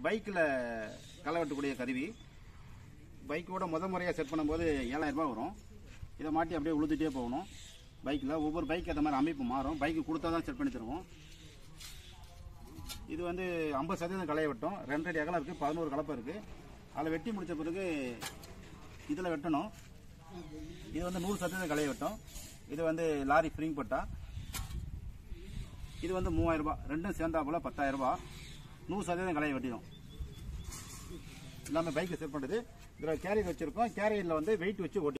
பைக்கில் களை வெட்டக்கூடிய கருவி பைக்கோட முத முறையாக செட் பண்ணும்போது ஏழாயிரம் ரூபாய் வரும் இதை மாட்டி அப்படியே உழுதுட்டே போகணும் பைக்கில் ஒவ்வொரு பைக் ஏற்ற மாதிரி அமைப்பு மாறும் பைக்கு கொடுத்தா தான் செட் பண்ணி தருவோம் இது வந்து ஐம்பது சதவீதம் களைய வெட்டும் ரெண்டு அடி அகலம் இருக்குது பதினோரு கலப்பை இருக்குது அதில் வெட்டி முடிச்ச பிறகு இதில் வெட்டணும் இது வந்து நூறு சதவீதம் களைய வெட்டும் இது வந்து லாரி ஃப்ரீங் பட்டா இது வந்து மூவாயிரம் ரூபாய் ரெண்டும் சேர்ந்தா போல பத்தாயிரம் ரூபாய் நூறு சதவீதம் களைய வெட்டிடும் எல்லாமே பைக்கில் செட் பண்ணுறது இதில் கேரியர் வச்சுருக்கோம் கேரியரில் வந்து வெயிட் வச்சு ஓட்டி